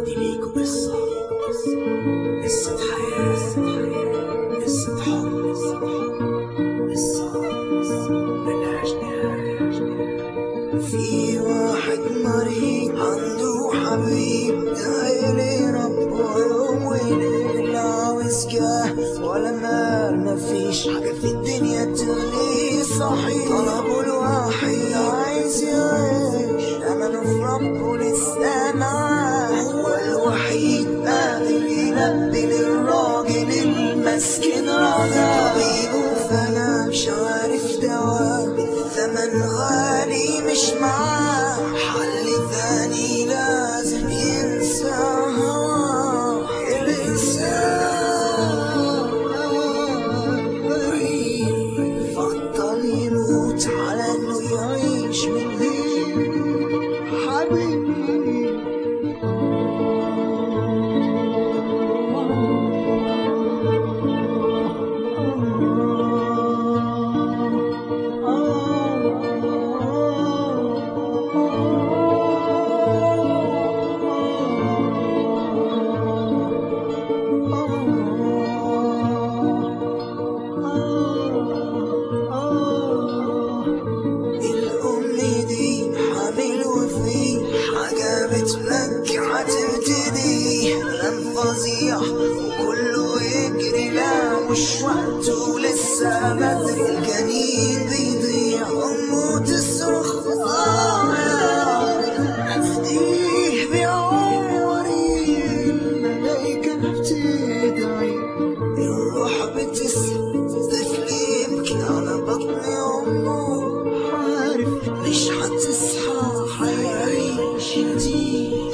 عندي ليكوا قصة قصة حياة قصة حب قصة ملهاش نهاية في واحد مريض عنده حبيب داعي ربه يوم وليل عاوز جاه ولا مال مفيش حاجة في الدنيا تغنيه صحيح طلبه الوحيد عايز يعيش أمله في ربه لسه معاه هو الوحيد قادر يلبي للراجل المسكين رجاء طبيبه فأنا مش عارف دواء الثمن غالي مش معاه حل ثاني لازم ينساه الإنسان فضل يموت على إنه يعيش من غير حبيبي الأم دي حامل وفي حاجة بتمكي هتبتدي ألم فظيع وكله يجري لا مش وقته لسه بدري الجنين بيضيع أمه تصرخ آه يا أفديه بعمري الملايكة بتدعي الروح بتسرق طفل يبكي على بطن أمه عارف مش هتصحى حيعيش جديد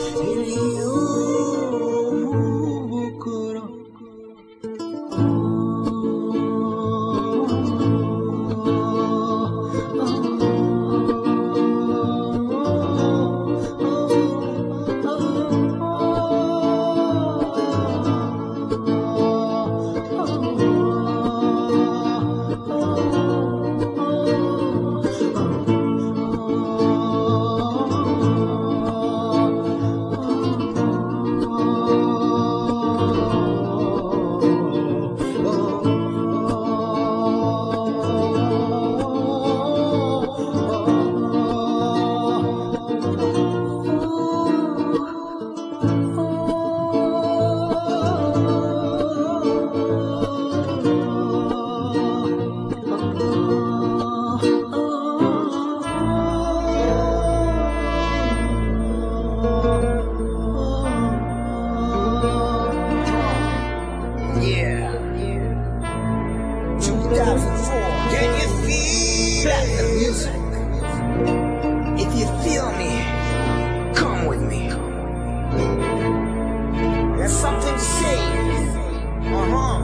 اليوم وبكرة Yeah. 2004. Can you feel the music? If you feel me, come with me. There's something to say. Uh huh.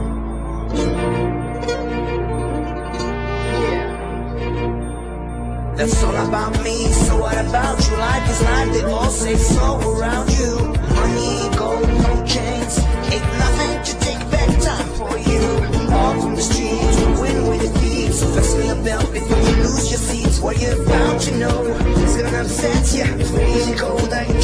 Yeah. That's all about me. So what about you? Life is life. They all say so around you. Money, gold, no chains. Ain't nothing to take back time for you. All from the streets, we win with the thieves. So fasten your belt before you lose your seats. What you about to know is gonna upset you. Freezing cold, I